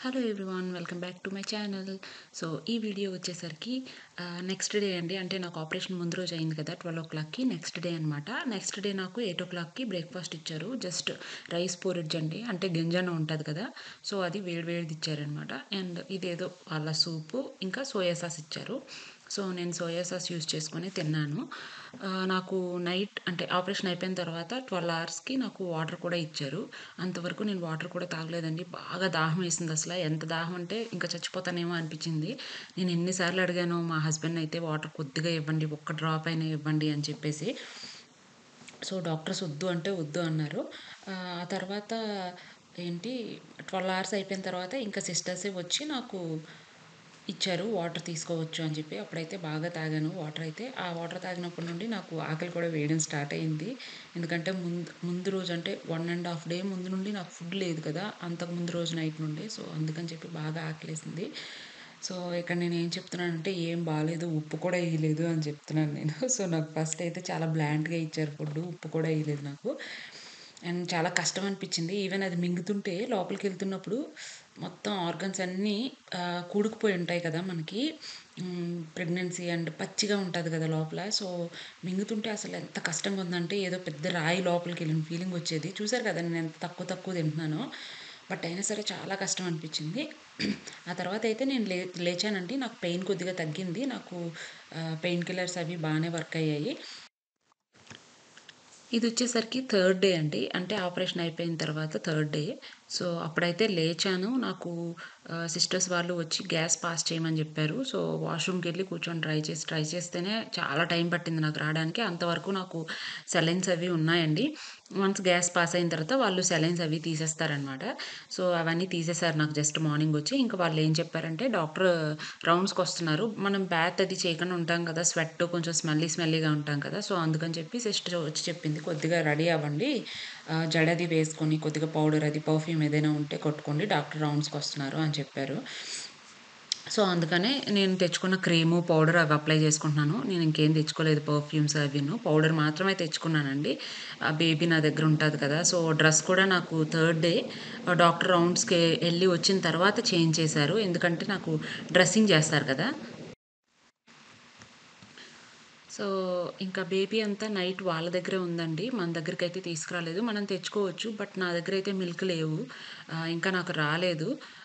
Hello everyone welcome back to my channel so ఈ video వచ్చేసరికి next day అండి అంటే నాకు ఆపరేషన్ ముందు రోజు అయింది కదా ట్వెల్వ్ ఓ క్లాక్కి నెక్స్ట్ డే అనమాట నెక్స్ట్ డే నాకు ఎయిట్ ఓ క్లాక్కి బ్రేక్ఫాస్ట్ ఇచ్చారు జస్ట్ రైస్ పోరిడ్జ్ అండి అంటే గింజన ఉంటుంది కదా సో అది వేడి వేడిది ఇచ్చారనమాట అండ్ ఇదేదో వాళ్ళ సూపు ఇంకా సోయా సాస్ ఇచ్చారు సో నేను సోయా సాస్ యూస్ చేసుకొని తిన్నాను ఆ, నాకు నైట్ అంటే ఆపరేషన్ అయిపోయిన తర్వాత ట్వెల్వ్ అవర్స్కి నాకు వాటర్ కూడా ఇచ్చారు అంతవరకు నేను వాటర్ కూడా తాగలేదండి బాగా దాహం వేసింది అసలు ఎంత దాహం అంటే ఇంకా చచ్చిపోతానేమో అనిపించింది నేను ఎన్నిసార్లు అడిగాను మా హస్బెండ్ అయితే వాటర్ కొద్దిగా ఇవ్వండి ఒక్క డ్రాప్ అయినా ఇవ్వండి అని చెప్పేసి సో డాక్టర్స్ వద్దు అంటే వద్దు అన్నారు ఆ ఆ తర్వాత ఏంటి ట్వెల్వ్ అవర్స్ అయిపోయిన తర్వాత ఇంకా సిస్టర్సే వచ్చి నాకు ఇచ్చారు వాటర్ తీసుకోవచ్చు అని చెప్పి అప్పుడైతే బాగా తాగాను వాటర్ అయితే ఆ వాటర్ తాగినప్పటి నుండి నాకు ఆకలి కూడా వేయడం స్టార్ట్ అయింది ఎందుకంటే ముందు ముందు రోజు అంటే వన్ అండ్ హాఫ్ డే ముందు నుండి నాకు ఫుడ్ లేదు కదా అంతకు ముందు రోజు నైట్ నుండి సో అందుకని చెప్పి బాగా ఆకలేసింది సో ఇక్కడ నేను ఏం చెప్తున్నానంటే ఏం బాగాలేదు ఉప్పు కూడా వేయలేదు అని చెప్తున్నాను నేను సో నాకు ఫస్ట్ అయితే చాలా బ్లాంట్గా ఇచ్చారు ఫుడ్ ఉప్పు కూడా వేయలేదు నాకు అండ్ చాలా కష్టం అనిపించింది ఈవెన్ అది మింగుతుంటే లోపలికి వెళ్తున్నప్పుడు మొత్తం ఆర్గన్స్ అన్నీ ఆ, కూడుకుపోయి ఉంటాయి కదా మనకి ప్రెగ్నెన్సీ అండ్ పచ్చిగా ఉంటుంది కదా లోపల సో మింగుతుంటే అసలు ఎంత కష్టంగా ఉందంటే ఏదో పెద్ద రాయి లోపలికి వెళ్ళిన ఫీలింగ్ వచ్చేది చూసారు కదా నేను ఎంత తక్కువ తక్కువ తింటున్నానో బట్ అయినా సరే చాలా కష్టం అనిపించింది ఆ తర్వాత అయితే నేను లే లేచానండి నాకు పెయిన్ కొద్దిగా తగ్గింది నాకు పెయిన్ కిల్లర్స్ అవి బాగానే వర్క్ అయ్యాయి ఇది వచ్చేసరికి థర్డ్ డే అండి అంటే ఆపరేషన్ అయిపోయిన తర్వాత థర్డ్ డే సో అప్పుడైతే లేచాను నాకు సిస్టర్స్ వాళ్ళు వచ్చి గ్యాస్ పాస్ చేయమని చెప్పారు సో వాష్రూమ్కి వెళ్ళి కూర్చొని ట్రై చేసి ట్రై చేస్తేనే చాలా టైం పట్టింది నాకు రావడానికి అంతవరకు నాకు సెలైన్స్ అవి ఉన్నాయండి వన్స్ గ్యాస్ పాస్ అయిన తర్వాత వాళ్ళు సెలైన్స్ అవి తీసేస్తారనమాట సో అవన్నీ తీసేశారు నాకు జస్ట్ మార్నింగ్ వచ్చి ఇంకా వాళ్ళు ఏం చెప్పారంటే డాక్టర్ రౌండ్స్కి వస్తున్నారు మనం బ్యాత్ అది చేయకుండా ఉంటాం కదా స్వెట్ కొంచెం స్మెల్లీ స్మెల్లీగా ఉంటాం కదా సో అందుకని చెప్పి సిస్టర్ వచ్చి చెప్పింది కొద్దిగా రెడీ అవ్వండి ఆ, జడది వేసుకొని కొద్దిగా పౌడర్ అది పర్ఫ్యూమ్ ఏదైనా ఉంటే కొట్టుకోండి డాక్టర్ రౌండ్స్కి వస్తున్నారు అని చెప్పారు సో అందుకనే నేను తెచ్చుకున్న క్రీము పౌడర్ అవి అప్లై చేసుకుంటున్నాను నేను ఇంకేం తెచ్చుకోలేదు పర్ఫ్యూమ్స్ అవిను పౌడర్ మాత్రమే తెచ్చుకున్నానండి ఆ బేబీ నా దగ్గర ఉంటుంది కదా సో డ్రెస్ కూడా నాకు థర్డ్ డే డాక్టర్ రౌండ్స్కి వెళ్ళి వచ్చిన తర్వాత చేంజ్ చేశారు ఎందుకంటే నాకు డ్రెస్సింగ్ చేస్తారు కదా సో ఇంకా బేబీ అంతా నైట్ వాళ్ళ దగ్గరే ఉందండి మన దగ్గరికి అయితే తీసుకురాలేదు మనం తెచ్చుకోవచ్చు బట్ నా దగ్గర అయితే మిల్క్ లేవు ఆ, ఇంకా నాకు రాలేదు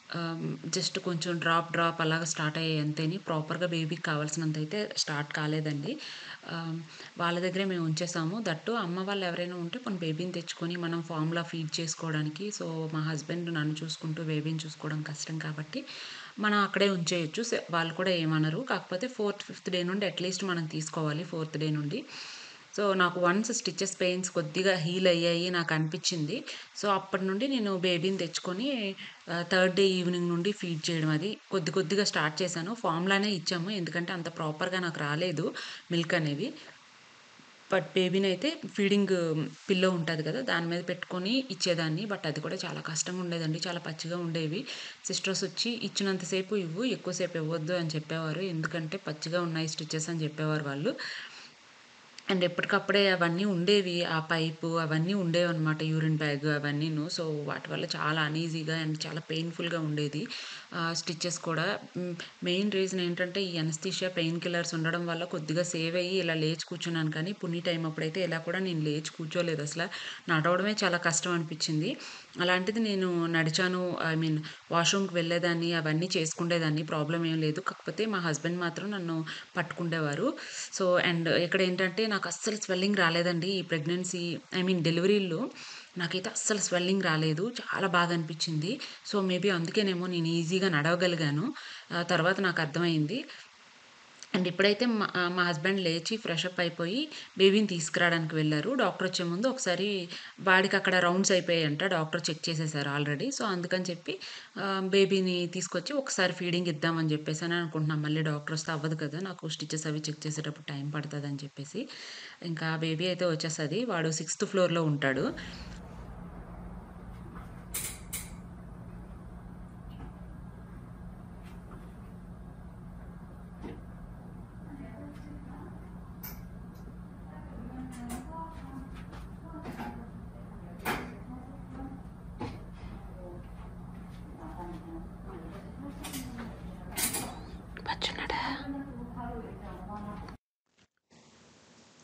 జస్ట్ కొంచెం డ్రాప్ డ్రాప్ అలాగా స్టార్ట్ అయ్యాయి అంతేని ప్రాపర్గా బేబీకి కావాల్సినంత అయితే స్టార్ట్ కాలేదండి ఆ, వాళ్ళ దగ్గరే మేము ఉంచేసాము దట్టు అమ్మ వాళ్ళు ఎవరైనా ఉంటే కొన్ని బేబీని తెచ్చుకొని మనం ఫామ్లా ఫీడ్ చేసుకోవడానికి సో మా హస్బెండ్ నన్ను చూసుకుంటూ బేబీని చూసుకోవడం కష్టం కాబట్టి మనం అక్కడే ఉంచేయచ్చు సే- వాళ్ళు కూడా ఏమనరు కాకపోతే ఫోర్త్ ఫిఫ్త్ డే నుండి అట్లీస్ట్ మనం తీసుకోవాలి ఫోర్త్ డే నుండి సో నాకు వన్స్ స్టిచెస్ పెయిన్స్ కొద్దిగా హీల్ అయ్యాయి నాకు అనిపించింది సో అప్పటి నుండి నేను బేబీని తెచ్చుకొని థర్డ్ డే ఈవినింగ్ నుండి ఫీడ్ చేయడం అది కొద్ది కొద్దిగా స్టార్ట్ చేశాను ఫామ్లానే ఇచ్చాము ఎందుకంటే అంత ప్రాపర్గా నాకు రాలేదు మిల్క్ అనేవి బట్ బేబీని అయితే ఫీడింగ్ పిల్లో ఉంటుంది కదా దాని మీద పెట్టుకొని ఇచ్చేదాన్ని బట్ అది కూడా చాలా కష్టంగా ఉండేదండి చాలా పచ్చిగా ఉండేవి సిస్టర్స్ వచ్చి ఇచ్చినంతసేపు ఇవ్వు ఎక్కువసేపు ఇవ్వద్దు అని చెప్పేవారు ఎందుకంటే పచ్చిగా ఉన్నాయి స్టిచెస్ అని చెప్పేవారు వాళ్ళు అండ్ ఎప్పటికప్పుడే అవన్నీ ఉండేవి ఆ పైపు అవన్నీ ఉండేవి అనమాట యూరిన్ బ్యాగ్ అవన్నీను సో వాటి వల్ల చాలా అనీజీగా అండ్ చాలా పెయిన్ఫుల్గా ఉండేది స్టిచెస్ కూడా మెయిన్ రీజన్ ఏంటంటే ఈ అనస్థీషియా పెయిన్ కిల్లర్స్ ఉండడం వల్ల కొద్దిగా సేవ్ అయ్యి ఇలా లేచి కూర్చున్నాను కానీ పున్ని టైం అప్పుడైతే ఇలా కూడా నేను లేచి కూర్చోలేదు అసలు నడవడమే చాలా కష్టం అనిపించింది అలాంటిది నేను నడిచాను ఐ మీన్ వాష్రూమ్కి వెళ్ళేదాన్ని అవన్నీ చేసుకునేదాన్ని ప్రాబ్లం ఏం లేదు కాకపోతే మా హస్బెండ్ మాత్రం నన్ను పట్టుకుండేవారు సో అండ్ ఇక్కడ ఏంటంటే నాకు అస్సలు స్వెల్లింగ్ రాలేదండి ఈ ప్రెగ్నెన్సీ ఐ మీన్ డెలివరీలో నాకైతే అస్సలు స్వెల్లింగ్ రాలేదు చాలా బాగా అనిపించింది సో మేబీ అందుకేనేమో నేను ఈజీగా నడవగలిగాను ఆ తర్వాత నాకు అర్థమైంది అండ్ ఇప్పుడైతే మా మా హస్బెండ్ లేచి ఫ్రెష్ అప్ అయిపోయి బేబీని తీసుకురావడానికి వెళ్ళారు డాక్టర్ వచ్చే ముందు ఒకసారి వాడికి అక్కడ రౌండ్స్ అయిపోయాయంట డాక్టర్ చెక్ చేసేసారు ఆల్రెడీ సో అందుకని చెప్పి ఆ, బేబీని తీసుకొచ్చి ఒకసారి ఫీడింగ్ ఇద్దామని చెప్పేసి అని అనుకుంటున్నాం మళ్ళీ డాక్టర్ వస్తే అవ్వదు కదా నాకు స్టిచెస్ అవి చెక్ చేసేటప్పుడు టైం పడుతుంది అని చెప్పేసి ఇంకా బేబీ అయితే వచ్చేస్తుంది వాడు సిక్స్త్ ఫ్లోర్లో ఉంటాడు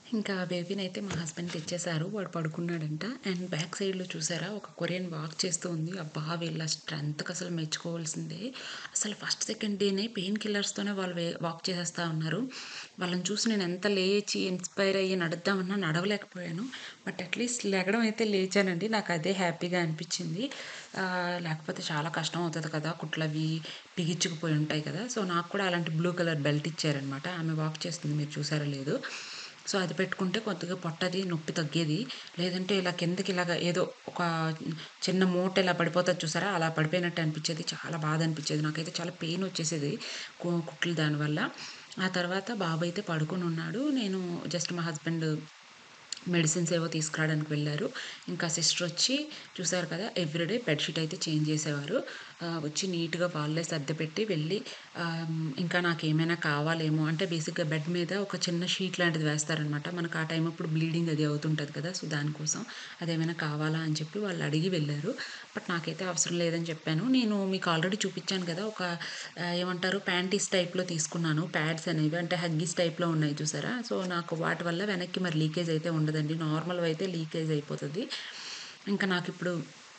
ఇంకా బేబీనైతే మా హస్బెండ్ తెచ్చేసారు. వాడు పడుకున్నాడంట. అండ్ బ్యాక్ సైడ్‌లో చూసారా ఒక కొరియన్ వాక్ చేస్తూ ఉంది. అబ్బా! వీళ్ళ స్ట్రెంగ్త్‌కి అసలు మెచ్చుకోవాల్సిందే. అసలు ఫస్ట్, సెకండ్ డేనే పెయిన్ కిల్లర్స్‌తోనే వాళ్ళు వే వాక్ చేసేస్తా ఉన్నారు. వాళ్ళని చూసి నేను ఎంత లేచి ఇన్‌స్పైర్ అయ్యి నడుద్దామన్నా నడవలేకపోయాను. బట్ అట్‌లీస్ట్ లెగడం అయితే లేచానండి. నాకు అదే హ్యాపీగా అనిపించింది. ఆహ్, లేకపోతే చాలా కష్టం అవుతది కదా! కుట్లవి బిగించుకుపోయి ఉంటాయి కదా! సో, నాకు కూడా అలాంటి బ్లూ కలర్ బెల్ట్ ఇచ్చారనమాట. ఆమె వాక్ చేస్తుంది మీరు చూసారో లేదో. సో, అది పెట్టుకుంటే కొద్దిగా పొట్టది నొప్పి తగ్గేది. లేదంటే ఇలా కిందకి ఇలాగ ఏదో ఒక చిన్న మూట ఇలా పడిపోతది చూసారా? అలా పడిపోయినట్టు అనిపించేది. చాలా బాధ అనిపించేది. నాకైతే చాలా పెయిన్ వచ్చేసేది కు కుట్లు దానివల్ల. ఆ తర్వాత బాబు అయితే పడుకొనున్నాడు. నేను జస్ట్ మా హస్బెండ్ మెడిసిన్స్ ఏవో తీసుకురావడానికి వెళ్లారు. ఇంకా సిస్టర్ వచ్చి చూసారు కదా! ఎవ్రీడే బెడ్‌షీట్ అయితే చేంజ్ చేసేవారు. ఆహ్, వచ్చి నీట్‌గా వాళ్ళే సర్దిపెట్టి వెళ్ళి ఆహ్, ఇంకా నాకేమైనా కావాలేమో అంటే బేసిక్‌గా బెడ్ మీద ఒక చిన్న షీట్ లాంటిది వేస్తారనమాట. మనకు ఆ టైం అప్పుడు బ్లీడింగ్ అది అవుతుంటది కదా! సో, దానికోసం అదేమైనా కావాలా అని చెప్పి వాళ్ళు అడిగి వెళ్లారు. బట్ నాకైతే అవసరం లేదని చెప్పాను. నేను మీకు ఆల్రెడీ చూపించాను కదా! ఒక ఆహ్, ఏమంటారు ప్యాంటీస్ టైప్‌లో తీసుకున్నాను. ప్యాడ్స్ అనేవి అంటే హగ్గీస్ టైప్‌లో ఉన్నాయి చూసారా? సో, నాకు వాటి వల్ల వెనక్కి మరి లీకేజ్ అయితే ఉండదండి. నార్మల్‌వి అయితే లీకేజ్ అయిపోతది. ఇంకా నాకిప్పుడు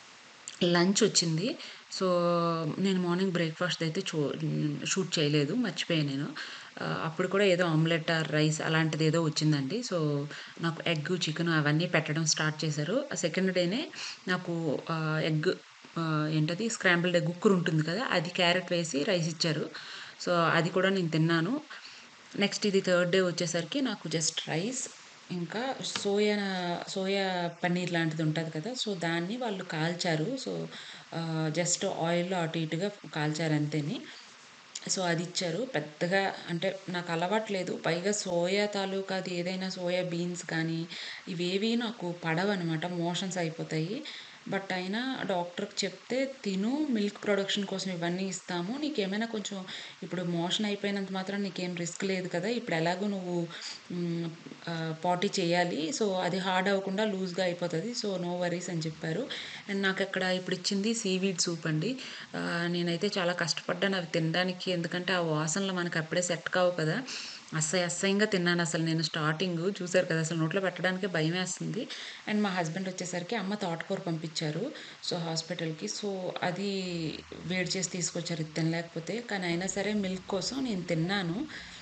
లంచ్ వచ్చింది. సో, నేను మార్నింగ్ బ్రేక్‌ఫాస్ట్ అయితే చో హ్మ్, షూట్ చేయలేదు. మర్చిపోయాను నేను. ఆహ్, అప్పుడు కూడా ఏదో ఆమ్లెట్ ఆర్ రైస్ అలాంటిదేదో వచ్చిందండి. సో, నాకు ఎగ్గు, చికెను అవన్నీ పెట్టడం స్టార్ట్ చేశారు. సెకండ్ డేనే నాకు ఆహ్, ఎగ్ ఆహ్, ఏంటది స్క్రాంబుల్డ్ ఎగ్ ఉక్కురు ఉంటుంది కదా! అది క్యారట్ వేసి రైస్ ఇచ్చారు. సో, అది కూడా నేను తిన్నాను. నెక్స్ట్ ఇది థర్డ్ డే వచ్చేసరికి నాకు జస్ట్ రైస్ ఇంకా సోయా సోయా పన్నీర్ లాంటిది ఉంటది కదా! సో, దాన్ని వాళ్ళు కాల్చారు. సో, ఆహ్, జస్ట్ ఆయిల్‌లో అటు ఇటుగా కాల్చారు అంతేని. సో, అదిచ్చారు. పెద్దగా అంటే నాకు అలవాటు లేదు. పైగా సోయా తాలూకాది ఏదైనా సోయా బీన్స్ కానీ ఇవేవి నాకు పడవనమాట. మోషన్స్ అయిపోతాయి. బట్ అయినా డాక్టర్‌కి చెప్తే తిను మిల్క్ ప్రొడక్షన్ కోసం ఇవన్నీ ఇస్తాము. నీకేమైనా కొంచెం ఇప్పుడు మోషన్ అయిపోయినంత మాత్రాన నీకేం రిస్క్ లేదు కదా! ఇప్పుడు ఎలాగో నువ్వు హ్మ్, ఆహ్, పాటీ చేయాలి. సో, అది హార్డ్ అవ్వకుండా లూజ్‌గా అయిపోతది. సో, నో వరీస్ అని చెప్పారు. అండ్ నాకక్కడ ఇప్పుడు ఇచ్చింది సీవీడ్ సూప్ అండి. ఆహ్, నేనైతే చాలా కష్టపడ్డాను అవి తినడానికి. ఎందుకంటే ఆ వాసనలు మనకు అప్పుడే సెట్ కావు కదా! అసహ్య అసహ్యంగా తిన్నానసలు నేను స్టార్టింగు. చూసారు కదా! అసలు నోట్లో పెట్టడానికే భయమేస్తుంది. అండ్ మా హస్బెండ్ వచ్చేసరికి అమ్మ తోటకూర పంపించారు. సో, హాస్పిటల్‌కి. సో, అది వేడి చేసి తీసుకొచ్చారు ఇది తినలేకపోతే. కానీ అయినా సరే మిల్క్ కోసం నేను తిన్నాను.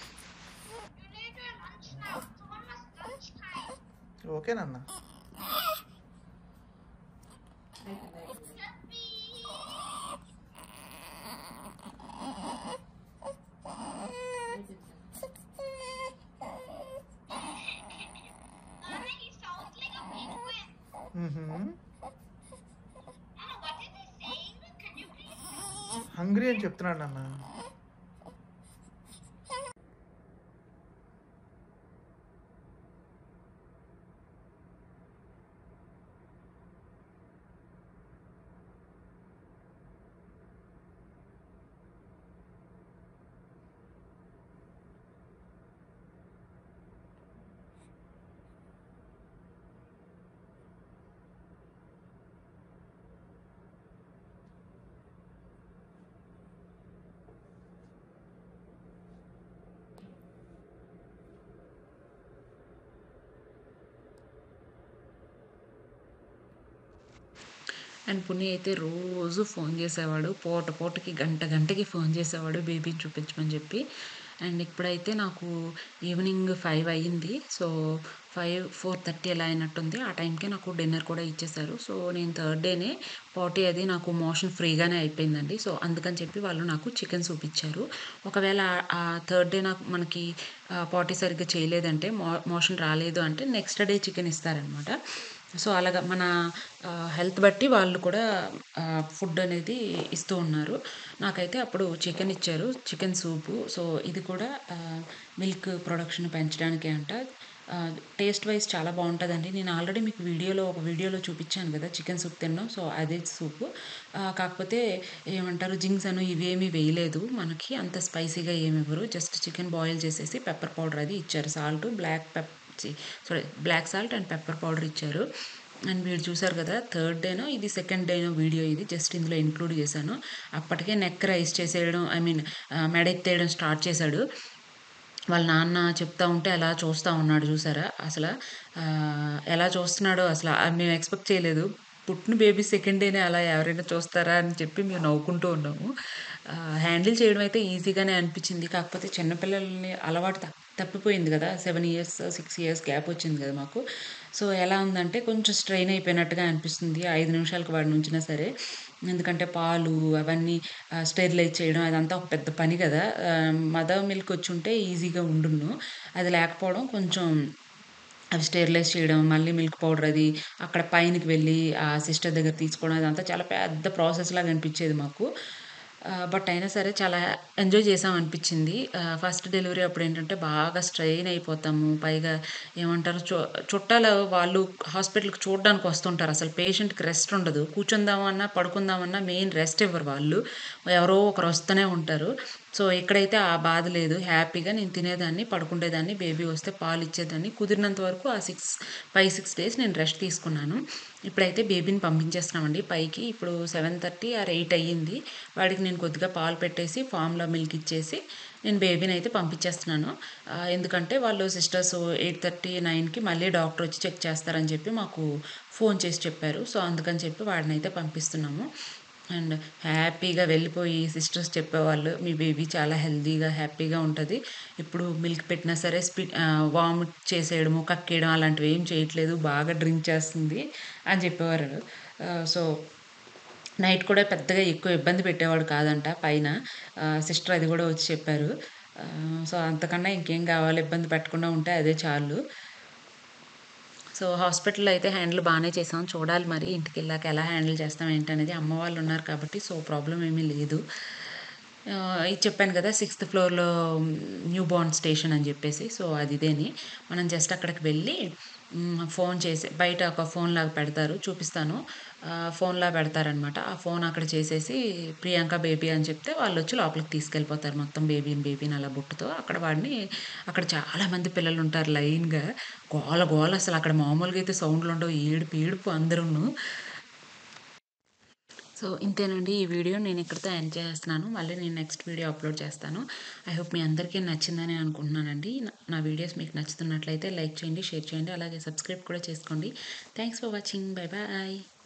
ఓకే నాన్న. he sounds like a penguin. హుహు. Anna, what is he saying? Can you please? Hungry అని చెప్తున్నాడు నాన్న. అండ్ పుని అయితే రోజు ఫోన్ చేసేవాడు. పూట పూటకి గంట గంటకి ఫోన్ చేసేవాడు బేబీని చూపించమని చెప్పి. అండ్ ఇప్పుడైతే నాకు ఈవినింగ్ 5 అయ్యింది. సో, 5, 4:30 అలా అయినట్టుంది. ఆ టైంకి నాకు డిన్నర్ కూడా ఇచ్చేసారు. సో, నేను థర్డ్ డేనే పాటీ అది నాకు మోషన్ ఫ్రీగానే అయిపోయిందండి. సో, అందుకని చెప్పి వాళ్ళు నాకు చికెన్ సూప్ ఇచ్చారు. ఒకవేళ ఆ థర్డ్ డే నాకు మనకి ఆహ్, పాటీ సరిగ్గా చేయలేదంటే మో మోషన్ రాలేదు అంటే నెక్స్ట్ డే చికెన్ ఇస్తారనమాట. సో, అలాగా మన ఆహ్, హెల్త్ బట్టి వాళ్ళు కూడా ఆహ్, ఫుడ్ అనేది ఇస్తూ ఉన్నారు. నాకైతే అప్పుడు చికెన్ ఇచ్చారు. Chicken soup. సో, ఇది కూడా ఆహ్, మిల్క్ ప్రొడక్షన్ పెంచడానికే అంట. ఆహ్, టేస్ట్ వైస్ చాలా బావుంటదండి. నేను ఆల్రెడీ మీకు వీడియోలో ఒక వీడియోలో చూపించాను కదా! చికెన్ సూప్ తినడం. సో, అదే సూపు. ఆహ్, కాకపోతే ఏమంటారు జింక్స్ అను ఇవేమీ వేయలేదు మనకి. అంత స్పైసీగా ఏమివ్వరు. జస్ట్ చికెన్ బాయిల్ చేసేసి పెప్పర్ పౌడర్ అది ఇచ్చారు. సాల్ట్, బ్లాక్ పెప్ ఛీ sorry black salt and pepper powder ఇచ్చారు. అండ్ వీడు చూసారు కదా! థర్డ్ డేనో ఇది సెకండ్ డేనో వీడియో ఇది. జస్ట్ ఇందులో ఇంక్లూడ్ చేశాను. అప్పటికే నెక్ రైజ్ చేసేయడం ఐ మీన్ ఆహ్, మెడ ఎత్తేయడం స్టార్ట్ చేశాడు. వాళ్ళ నాన్న చెప్తా ఉంటే అలా చూస్తా ఉన్నాడు చూసారా అసలు ఆ, ఎలా చూస్తున్నాడో అసలు ఆ మేము ఎక్స్పెక్ట్ చేయలేదు పుట్టిన బేబీ సెకండ్ డేనే అలా ఎవరైనా చూస్తారా అని చెప్పి మేము నవ్వుకుంటూ ఉన్నాము హ్యాండిల్ చేయడం అయితే ఈజీగానే అనిపించింది కాకపోతే చిన్నపిల్లల్ని అలవాటు తప్ప తప్పిపోయింది కదా seven years six years gap వచ్చింది కదా మాకు సో ఎలా ఉందంటే కొంచెం స్ట్రెయిన్ అయిపోయినట్టుగా అనిపిస్తుంది ఐదు నిమిషాలకు వాడిని ఉంచినా సరే ఎందుకంటే పాలు అవన్నీ స్టెరిలైజ్ చేయడం అదంతా ఒక పెద్ద పని కదా మదర్ మిల్క్ వచ్చి ఉంటే ఈజీగా ఉండును అది లేకపోవడం కొంచెం అవి స్టెరిలైజ్ చేయడం మళ్ళీ మిల్క్ పౌడర్ అది అక్కడ పైనకి వెళ్ళి ఆ సిస్టర్ దగ్గర తీసుకోవడం అదంతా చాలా పెద్ద ప్రాసెస్ లాగా అనిపించేది మాకు బట్ అయినా సరే చాలా ఎంజాయ్ చేసాం అనిపించింది ఫస్ట్ డెలివరీ అప్పుడు ఏంటంటే బాగా స్ట్రెయిన్ అయిపోతాము పైగా ఏమంటారు చు చుట్టాలు వాళ్ళు హాస్పిటల్కి చూడడానికి వస్తుంటారు అసలు పేషెంట్కి రెస్ట్ ఉండదు కూర్చుందామన్నా పడుకుందామన్నా మెయిన్ రెస్ట్ ఇవ్వరు వాళ్ళు ఎవరో ఒకరు వస్తూనే ఉంటారు సో ఇక్కడైతే ఆ బాధ లేదు హ్యాపీగా నేను తినేదాన్ని పడుకుండేదాన్ని బేబీ వస్తే పాలు ఇచ్చేదాన్ని కుదిరినంత వరకు ఆ సిక్స్ ఫైవ్ సిక్స్ డేస్ నేను రెస్ట్ తీసుకున్నాను ఇప్పుడైతే బేబీని పంపించేస్తున్నామండి పైకి ఇప్పుడు సెవెన్ థర్టీ ఆర్ ఎయిట్ అయ్యింది వాడికి నేను కొద్దిగా పాలు పెట్టేసి ఫామ్లో మిల్క్ ఇచ్చేసి నేను బేబీని అయితే పంపించేస్తున్నాను ఆ, ఎందుకంటే వాళ్ళు సిస్టర్స్ ఎయిట్ థర్టీ నైన్కి మళ్ళీ డాక్టర్ వచ్చి చెక్ చేస్తారని చెప్పి మాకు ఫోన్ చేసి చెప్పారు సో అందుకని చెప్పి వాడిని అయితే పంపిస్తున్నాము అండ్ హ్యాపీగా వెళ్ళిపోయి సిస్టర్స్ చెప్పేవాళ్ళు మీ బేబీ చాలా హెల్తీగా హ్యాపీగా ఉంటుంది ఇప్పుడు మిల్క్ పెట్టినా సరే స్పీ వామిట్ చేసేయడము కక్కేయడం అలాంటివి ఏం చేయట్లేదు బాగా డ్రింక్ చేస్తుంది అని చెప్పేవారు సో నైట్ కూడా పెద్దగా ఎక్కువ ఇబ్బంది పెట్టేవాడు కాదంట పైన సిస్టర్ అది కూడా వచ్చి చెప్పారు ఆ, సో అంతకన్నా ఇంకేం కావాలి ఇబ్బంది పెట్టకుండా ఉంటే అదే చాలు సో హాస్పిటల్లో అయితే హ్యాండిల్ బాగానే చేసాం చూడాలి మరి ఇంటికి వెళ్ళాక ఎలా హ్యాండిల్ చేస్తాం ఏంటనేది అమ్మ వాళ్ళు ఉన్నారు కాబట్టి సో ప్రాబ్లం ఏమీ లేదు ఆ, ఇది చెప్పాను కదా సిక్స్త్ ఫ్లోర్లో న్యూ బార్న్ స్టేషన్ అని చెప్పేసి సో అది ఇదేని మనం జస్ట్ అక్కడికి వెళ్ళి మ్, ఫోన్ చేసి బయట ఒక ఫోన్ లాగా పెడతారు చూపిస్తాను ఆ, ఫోన్లా పెడతారనమాట ఆ ఫోన్ అక్కడ చేసేసి ప్రియాంక బేబీ అని చెప్తే వాళ్ళు వచ్చి లోపలికి తీసుకెళ్ళిపోతారు మొత్తం బేబీని బేబీని అలా బుట్టుతో అక్కడ వాడిని అక్కడ చాలామంది పిల్లలు ఉంటారు లైన్గా గోల గోల అసలు అక్కడ మామూలుగా అయితే సౌండ్లు ఉండవు ఏడుపు ఏడుపు అందరూను సో ఇంతేనండి ఈ వీడియో నేను ఇక్కడితో ఎండ్ చేస్తున్నాను మళ్ళీ నేను నెక్స్ట్ వీడియో అప్లోడ్ చేస్తాను ఐ హోప్ మీ అందరికీ నచ్చిందని అనుకుంటున్నానండి నా- నా వీడియోస్ మీకు నచ్చుతున్నట్లయితే లైక్ చేయండి షేర్ చేయండి అలాగే సబ్స్క్రైబ్ కూడా చేసుకోండి thanks for watching bye bye